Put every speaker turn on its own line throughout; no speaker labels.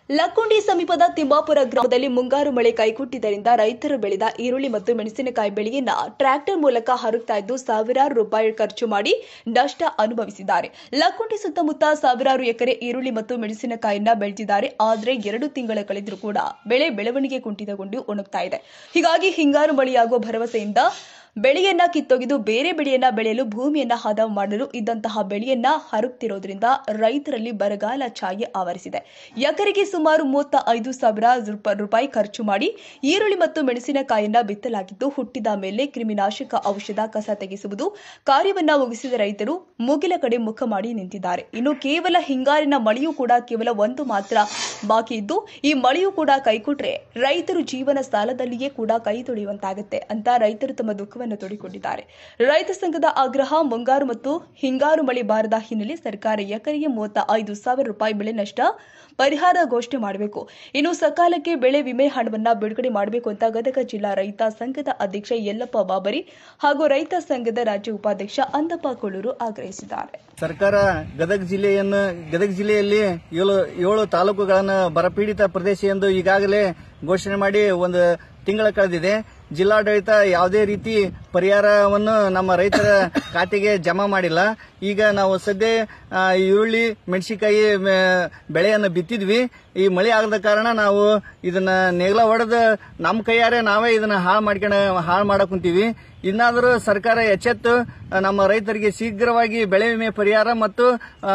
ಲಕ್ಕುಂಡಿ ಸಮೀಪದ ತಿಮ್ಮಾಪುರ ಗ್ರಾಮದಲ್ಲಿ ಮುಂಗಾರು ಮಳೆ ಕೈಕೊಟ್ಟಿದ್ದರಿಂದ ರೈತರು ಬೆಳೆದ ಈರುಳ್ಳಿ ಮತ್ತು ಮೆಣಸಿನಕಾಯಿ ಬೆಳೆಯನ್ನ ಟ್ರ್ಯಾಕ್ಟರ್ ಮೂಲಕ ಹರುಗ್ತಾ ಇದ್ದು ಸಾವಿರಾರು ರೂಪಾಯಿ ಖರ್ಚು ಮಾಡಿ ನಷ್ಟ ಅನುಭವಿಸಿದ್ದಾರೆ ಲಕ್ಕುಂಡಿ ಸುತ್ತಮುತ್ತ ಸಾವಿರಾರು ಎಕರೆ ಈರುಳ್ಳಿ ಮತ್ತು ಮೆಣಸಿನಕಾಯಿಯನ್ನ ಬೆಳೆದಿದ್ದಾರೆ ಆದರೆ ಎರಡು ತಿಂಗಳ ಕಳೆದರೂ ಕೂಡ ಬೆಳೆ ಬೆಳವಣಿಗೆ ಕುಂಠಿತಗೊಂಡು ಒಣಗ್ತಾ ಇದೆ ಹೀಗಾಗಿ ಹಿಂಗಾರು ಮಳೆಯಾಗುವ ಭರವಸೆಯಿಂದ ಬೆಳೆಯನ್ನ ಕಿತ್ತೊಗೆದು ಬೇರೆ ಬೆಳೆಯನ್ನ ಬೆಳೆಯಲು ಭೂಮಿಯನ್ನ ಹದ ಮಾಡಲು ಇದ್ದಂತಹ ಬೆಳೆಯನ್ನ ಹರುಗ್ತಿರೋದ್ರಿಂದ ರೈತರಲ್ಲಿ ಬರಗಾಲ ಛಾಯೆ ಆವರಿಸಿದೆ ಎಕರೆಗೆ ಸುಮಾರು ಮೂವತ್ತ ಐದು ಸಾವಿರ ರೂಪ- ರೂಪಾಯಿ ಖರ್ಚು ಮಾಡಿ ಈರುಳ್ಳಿ ಮತ್ತು ಮೆಣಸಿನಕಾಯಿಯನ್ನ ಬಿತ್ತಲಾಗಿದ್ದು ಹುಟ್ಟಿದ ಮೇಲೆ ಕ್ರಿಮಿನಾಶಕ ಔಷಧ ಕಸ ತೆಗೆಸುವುದು ಕಾರ್ಯವನ್ನ ಮುಗಿಸಿದ ರೈತರು ಮುಗಿಲ ಕಡೆ ಮುಖ ಮಾಡಿ ನಿಂತಿದ್ದಾರೆ ಇನ್ನು ಕೇವಲ ಹಿಂಗಾರಿನ ಮಳೆಯೂ ಕೂಡ ಕೇವಲ ಒಂದು ಮಾತ್ರ ಬಾಕಿ ಇದ್ದು ಈ ಮಳೆಯೂ ಕೂಡ ಕೈಕೊಟ್ರೆ ರೈತರು ಜೀವನ ಸಾಲದಲ್ಲಿಯೇ ಕೂಡ ಕೈ ತೊಳೆಯುವಂತಾಗುತ್ತೆ ಅಂತ ರೈತರು ತಮ್ಮ ದುಃಖವನ್ನು ತೋಡಿಕೊಂಡಿದ್ದಾರೆ ರೈತ ಸಂಘದ ಆಗ್ರಹ ಮುಂಗಾರು ಮತ್ತು ಹಿಂಗಾರು ಮಳೆ ಬಾರದ ಹಿನ್ನೆಲೆ ಸರ್ಕಾರ ಎಕರೆಗೆ ಮೂವತ್ತ ಐದು ಸಾವಿರ ರೂಪಾಯಿ ಬೆಳೆ ನಷ್ಟ ಪರಿಹಾರ ಘೋಷಣೆ ಮಾಡಬೇಕು ಇನ್ನು ಸಕಾಲಕ್ಕೆ ಬೆಳೆ ವಿಮೆ ಹಣವನ್ನ ಬಿಡುಗಡೆ ಮಾಡಬೇಕು ಅಂತ ಗದಗ ಜಿಲ್ಲಾ ರೈತ ಸಂಘದ ಅಧ್ಯಕ್ಷ ಯಲ್ಲಪ್ಪ ಬಾಬರಿ ಹಾಗೂ ರೈತ ಸಂಘದ ರಾಜ್ಯ ಉಪಾಧ್ಯಕ್ಷ ಅಂದಪ್ಪ ಕೊಳೂರು ಆಗ್ರಹಿಸಿದ್ದಾರೆ
ಸರ್ಕಾರ ಗದಗ ಜಿಲ್ಲೆಯನ್ನು ಗದಗ ಜಿಲ್ಲೆಯಲ್ಲಿ ಏಳು ಏಳು ತಾಲೂಕುಗಳನ್ನು ಬರಪೀಡಿತ ಪ್ರದೇಶ ಎಂದು ಈಗಾಗಲೇ ಘೋಷಣೆ ಮಾಡಿ ಒಂದು ತಿಂಗಳ ಕಳೆದಿದೆ ಜಿಲ್ಲಾಡಳಿತ ಯಾವುದೇ ರೀತಿ ಪರಿಹಾರವನ್ನು ನಮ್ಮ ರೈತರ ಖಾತೆಗೆ ಜಮಾ ಮಾಡಿಲ್ಲ ಈಗ ನಾವು ಸದ್ಯ ಆ, ಈರುಳ್ಳಿ ಮೆಣಸಿನಕಾಯಿ ಬೆಳೆಯನ್ನು ಬಿತ್ತಿದ್ವಿ ಈ ಮಳೆ ಆಗದ ಕಾರಣ ನಾವು ಇದನ್ನ ನೇಗ್ಲ ಹೊಡೆದು ನಮ್ಮ ಕೈಯಾರೆ ನಾವೇ ಇದನ್ನ ಹಾಳು ಮಾಡ್ಕೊಂಡ ಹಾಳು ಮಾಡಕ್ ಕುಂತೀವಿ ಇನ್ನಾದರೂ ಸರ್ಕಾರ ಎಚ್ಚೆತ್ತು ಆ, ನಮ್ಮ ರೈತರಿಗೆ ಶೀಘ್ರವಾಗಿ ಬೆಳೆ ವಿಮೆ ಪರಿಹಾರ ಮತ್ತು ಆ,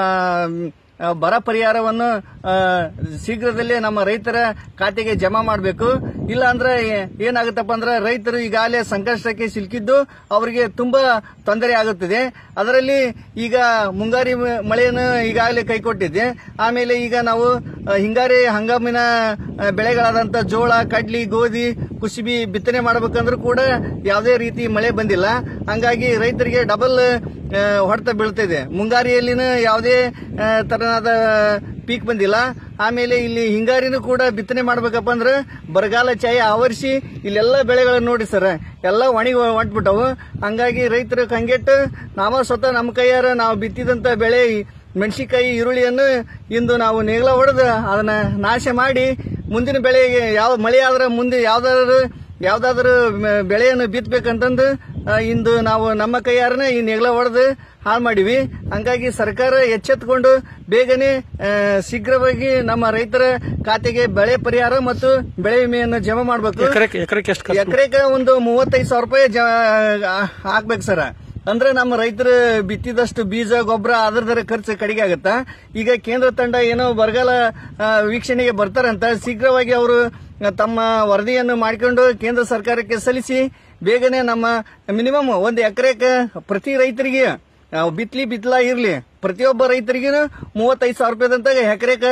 ಆ, ಬರ ಪರಿಹಾರವನ್ನು ಆ, ಶೀಘ್ರದಲ್ಲೇ ನಮ್ಮ ರೈತರ ಖಾತೆಗೆ ಜಮಾ ಮಾಡಬೇಕು ಇಲ್ಲ ಅಂದ್ರೆ ಏ- ಏನಾಗುತ್ತಪ್ಪ ಅಂದ್ರೆ ರೈತರು ಈಗಾಗಲೇ ಸಂಕಷ್ಟಕ್ಕೆ ಸಿಲುಕಿದ್ದು ಅವರಿಗೆ ತುಂಬಾ ತೊಂದರೆ ಆಗುತ್ತದೆ ಅದರಲ್ಲಿ ಈಗ ಮುಂಗಾರಿ ಮ- ಮಳೆಯನ್ನು ಈಗಾಗಲೇ ಕೈಕೊಟ್ಟಿದೆ ಆಮೇಲೆ ಈಗ ನಾವು ಆ, ಹಿಂಗಾರಿ ಹಂಗಾಮಿನ ಆ, ಬೆಳೆಗಳಾದಂತ ಜೋಳ ಕಡ್ಲಿ ಗೋಧಿ ಕುಸಿಬಿ ಬಿತ್ತನೆ ಮಾಡಬೇಕಂದ್ರೂ ಕೂಡ ಯಾವುದೇ ರೀತಿ ಮಳೆ ಬಂದಿಲ್ಲ ಹಂಗಾಗಿ ರೈತರಿಗೆ ಡಬಲ್ ಹೊಡೆತ ಬೀಳ್ತಿದೆ ಮುಂಗಾರಿಯಲ್ಲಿನ ಯಾವುದೇ ಆ, ತರನಾದ ಪೀಕ್ ಬಂದಿಲ್ಲ ಆಮೇಲೆ ಇಲ್ಲಿ ಹಿಂಗಾರಿನೂ ಕೂಡ ಬಿತ್ತನೆ ಮಾಡ್ಬೇಕಪ್ಪ ಅಂದ್ರೆ ಬರಗಾಲ ಛಾಯೆ ಆವರಿಸಿ ಇಲ್ಲೆಲ್ಲ ಬೆಳೆಗಳನ್ನ ನೋಡಿ ಸರ್ ಎಲ್ಲ ಒಣಗಿ ಹೊಂಟ್ಬಿಟ್ಟವು ಹಂಗಾಗಿ ರೈತರು ಕಂಗೆಟ್ಟು ನಾವ ಸ್ವತಃ ನಮ್ಮ ಕೈಯಾರ ನಾವು ಬಿತ್ತಿದಂತ ಬೆಳೆ ಮೆಣಸಿನಕಾಯಿ ಈರುಳ್ಳಿಯನ್ನು ಇಂದು ನಾವು ನೇಗ್ಲ ಹೊಡೆದು ಅದನ್ನ ನಾಶ ಮಾಡಿ ಮುಂದಿನ ಬೆಳೆಗೆ ಯಾವ ಮಳೆ ಆದ್ರೆ ಮುಂದೆ ಯಾವ್ದಾದ್ರು ಯಾವ್ದಾದ್ರು ಮ- ಬೆಳೆಯನ್ನು ಬಿತ್ತಬೇಕಂತಂದು ಆ, ಇಂದು ನಾವು ನಮ್ಮ ಕೈಯಾರನೇ ಈ ನೆಗ್ಲ ಹೊಡೆದು ಹಾಳು ಮಾಡಿವಿ ಹಂಗಾಗಿ ಸರ್ಕಾರ ಎಚ್ಚೆತ್ತುಕೊಂಡು ಬೇಗನೆ ಆ, ಶೀಘ್ರವಾಗಿ ನಮ್ಮ ರೈತರ ಖಾತೆಗೆ ಬೆಳೆ ಪರಿಹಾರ ಮತ್ತು ಬೆಳೆ ವಿಮೆಯನ್ನು ಜಮಾ ಮಾಡಬೇಕು
ಎಕರೆಕ್ಕೆ ಎಕರೆಕ್ಕೆ ಎಷ್ಟು ಖರ್ಚು
ಎಕರೆಗೆ ಒಂದು ಮೂವತ್ತೈದು ಸಾವಿರ ರೂಪಾಯಿ ಜ- ಆ- ಹಾಕ್ಬೇಕು ಸರ್ ಅಂದ್ರೆ ನಮ್ಮ ರೈತರು ಬಿತ್ತಿದಷ್ಟು ಬೀಜ ಗೊಬ್ಬರ ಅದರದರ ಖರ್ಚು ಕಡಿಮೆ ಆಗುತ್ತಾ ಈಗ ಕೇಂದ್ರ ತಂಡ ಏನೋ ಬರಗಾಲ ಆ, ವೀಕ್ಷಣೆಗೆ ಬರ್ತಾರಂತ ಶೀಘ್ರವಾಗಿ ಅವರು ತಮ್ಮ ವರದಿಯನ್ನು ಮಾಡಿಕೊಂಡು ಕೇಂದ್ರ ಸರ್ಕಾರಕ್ಕೆ ಸಲ್ಲಿಸಿ ಬೇಗನೆ ನಮ್ಮ ಮಿನಿಮಮ್ ಒಂದು ಎಕರೆಗೆ ಪ್ರತಿ ರೈತರಿಗೆ ಆ, ಬಿತ್ಲಿ ಬಿತ್ತಲ ಇರ್ಲಿ ಪ್ರತಿಯೊಬ್ಬ ರೈತರಿಗೂ ಮೂವತ್ತೈದು ಸಾವಿರ ರೂಪಾಯಿದಂತ ಎಕರೆಗೆ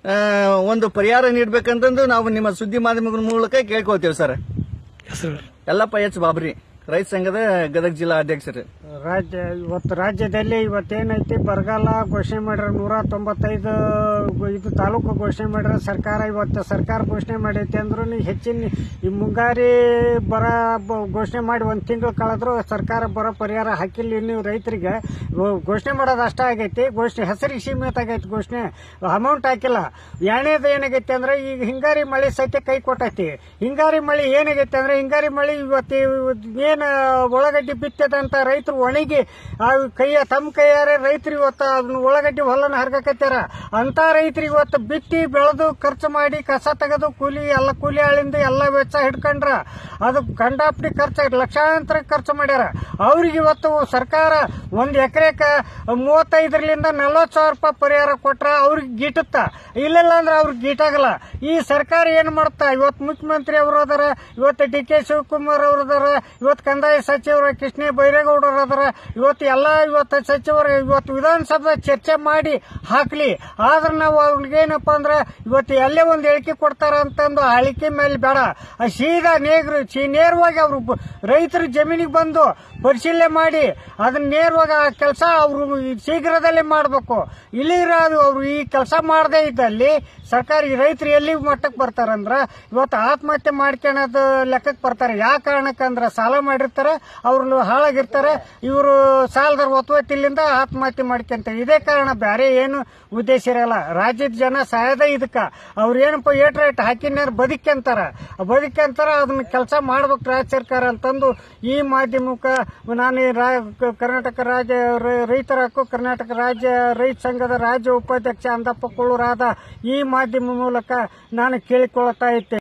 ಒಂದು ಪರಿಹಾರ ನೀಡಬೇಕಂತಂದು ನಾವು ನಿಮ್ಮ ಸುದ್ದಿ ಮಾಧ್ಯಮಗಳ ಮೂಲಕ ಕೇಳ್ಕೊಳ್ತೇವೆ ಸರ್
ಹೆಸರು
ಯಲ್ಲಪ್ಪ ಎಚ್ ಬಾಬ್ರಿ ರೈತ ಸಂಘದ ಗದಗ ಜಿಲ್ಲಾ ಅಧ್ಯಕ್ಷರು
ರಾಜ್ಯ ಇವತ್ತು ರಾಜ್ಯದಲ್ಲಿ ಇವತ್ತೇನೈತಿ ಬರಗಾಲ ಘೋಷಣೆ ಮಾಡ್ಯಾರ ನೂರ ತೊಂಬತ್ತೈದು ಗೊ- ಇದು ತಾಲೂಕು ಘೋಷಣೆ ಮಾಡ್ಯಾರ ಸರ್ಕಾರ ಇವತ್ತು ಸರ್ಕಾರ ಘೋಷಣೆ ಮಾಡೈತಿ ಅಂದ್ರೂ ಹೆಚ್ಚಿನ ಈ ಮುಂಗಾರಿ ಬರ ಬ- ಘೋಷಣೆ ಮಾಡಿ ಒಂದು ತಿಂಗಳು ಕಳೆದ್ರು ಸರ್ಕಾರ ಬರ ಪರಿಹಾರ ಹಾಕಿಲ್ಲ ಇನ್ನು ರೈತರಿಗೆ ಗೊ- ಘೋಷಣೆ ಮಾಡೋದು ಅಷ್ಟ ಆಗೈತಿ ಘೋಷಣೆ ಹೆಸರಿಗೆ ಸೀಮಿತ ಆಗೈತಿ ಘೋಷಣೆ ಅಮೌಂಟ್ ಹಾಕಿಲ್ಲ ಎರಡನೇದು ಏನಾಗೈತಿ ಅಂದ್ರೆ ಈಗ ಹಿಂಗಾರಿ ಮಳೆ ಸಹಿತ ಕೈ ಕೊಟ್ಟೈತಿ ಹಿಂಗಾರಿ ಮಳೆ ಏನಾಗೈತಿ ಅಂದ್ರೆ ಹಿಂಗಾರಿ ಮಳೆ ಇವತ್ತು ಏನು ಉಳ್ಳಾಗಡ್ಡಿ ಬಿತ್ತದಂತ ರೈತರು ಒಣಗಿ ಆ ಕೈಯ ತಮ್ಮ ಕೈಯಾರೆ ರೈತರು ಇವತ್ತು ಅದನ್ನ ಉಳ್ಳಾಗಡ್ಡಿ ಹೊಲನ ಹರ್ಗಕತ್ತಾರ ಅಂತ ರೈತರಿಗೆ ಇವತ್ತು ಬಿತ್ತಿ ಬೆಳೆದು ಖರ್ಚು ಮಾಡಿ ಕಸ ತೆಗೆದು ಕೂಲಿ ಎಲ್ಲ ಕೂಲಿ ಆಳಿಂದ ಎಲ್ಲ ವೆಚ್ಚ ಹಿಡ್ಕೊಂಡ್ರ ಅದು ಕಂಡಾಪಟ್ಟಿ ಖರ್ಚು ಲಕ್ಷಾಂತರ ಖರ್ಚು ಮಾಡ್ಯಾರ ಅವ್ರಿಗೆ ಇವತ್ತು ಸರ್ಕಾರ ಒಂದ್ ಎಕರೆಕ ಮೂವತ್ತೈದರಿಂದ ನಲವತ್ತು ಸಾವಿರ ರೂಪಾಯಿ ಪರಿಹಾರ ಕೊಟ್ರ ಅವ್ರಿಗೆ ಗೀಟುತ್ತ ಇಲ್ಲಿಲ್ಲ ಅಂದ್ರೆ ಅವ್ರಿಗೆ ಗೀಟಾಗಲ್ಲ ಈ ಸರ್ಕಾರ ಏನ್ ಮಾಡ್ತಾ ಇವತ್ತು ಮುಖ್ಯಮಂತ್ರಿ ಅವರು ಅದಾರ ಇವತ್ತು ಡಿ ಕೆ ಶಿವಕುಮಾರ್ ಅವರು ಅದಾರ ಇವತ್ತು ಕಂದಾಯ ಸಚಿವರು ಕೃಷ್ಣ ಬೈರೇಗೌಡರು ಅದಾರ ಇವತ್ತು ಎಲ್ಲ ಇವತ್ತು ಸಚಿವರು ಇವತ್ತು ವಿಧಾನಸಭೆ ಚರ್ಚೆ ಮಾಡಿ ಹಾಕ್ಲಿ ಆದ್ರೆ ನಾವು ಅವ್ರಿಗೇನಪ್ಪ ಅಂದ್ರೆ ಇವತ್ತು ಎಲ್ಲೇ ಒಂದು ಹೇಳಿಕೆ ಕೊಡ್ತಾರ ಅಂತಂದು ಆ ಹೇಳಿಕೆ ಮೇಲೆ ಬೇಡ ಆ ಸೀದಾ ನೇಗ್ರು ಚಿ- ನೇರವಾಗಿ ಅವರು ರೈತರ ಜಮೀನಿಗೆ ಬಂದು ಪರಿಶೀಲನೆ ಮಾಡಿ ಅದನ್ನ ನೇರವಾಗಿ ಆ ಕೆಲಸ ಅವರು ಶೀಘ್ರದಲ್ಲೇ ಮಾಡಬೇಕು ಇಲ್ಲಿರೋದು ಅವರು ಈ ಕೆಲಸ ಮಾಡದೇ ಇದ್ದಲ್ಲಿ ಸರ್ಕಾರ ಈ ರೈತರು ಎಲ್ಲಿ ಮಟ್ಟಕ್ಕೆ ಬರ್ತಾರಂದ್ರ ಇವತ್ತು ಆತ್ಮಹತ್ಯೆ ಮಾಡ್ಕೊಳೋದು ಲೆಕ್ಕಕ್ಕೆ ಬರ್ತಾರೆ ಯಾವ ಕಾರಣಕ್ಕಂದ್ರ ಸಾಲ ಮಾಡಿ ಮಾಡಿರ್ತಾರೆ ಅವ್ರು ಹಾಳಾಗಿರ್ತಾರೆ ಇವರು ಸಾಲದರ ಒತ್ತುವತ್ತಿಲಿಂದ ಆತ್ಮಹತ್ಯೆ ಮಾಡ್ಕೊಂತಾರೆ ಇದೇ ಕಾರಣ ಬೇರೆ ಏನು ಉದ್ದೇಶ ಇರಲ್ಲ ರಾಜ್ಯದ ಜನ ಸಾಯದ ಇದಕ್ಕ ಅವ್ರು ಏನಪ್ಪ ಏಟ್ ರೇಟ್ ಹಾಕಿನ್ಯಾರ ಬದುಕ್ಯಂತಾರ ಬದುಕ್ಯಂತಾರ ಅದನ್ನ ಕೆಲಸ ಮಾಡ್ಬೇಕು ರಾಜ್ಯ ಸರ್ಕಾರ ಅಂತಂದು ಈ ಮಾಧ್ಯಮಕ್ಕೆ ನಾನು ಈ ರಾ- ಕ- ಕರ್ನಾಟಕ ರಾಜ್ಯ ರೈ- ರೈತರ ಹಕ್ಕು ಕರ್ನಾಟಕ ರಾಜ್ಯ ರೈತ ಸಂಘದ ರಾಜ್ಯ ಉಪಾಧ್ಯಕ್ಷ ಅಂದಪ್ಪ ಕೊಳ್ಳೂರಾದ ಈ ಮಾಧ್ಯಮ ಮೂಲಕ ನಾನು ಕೇಳಿಕೊಳ್ಳುತ್ತಾ ಇದ್ದೆ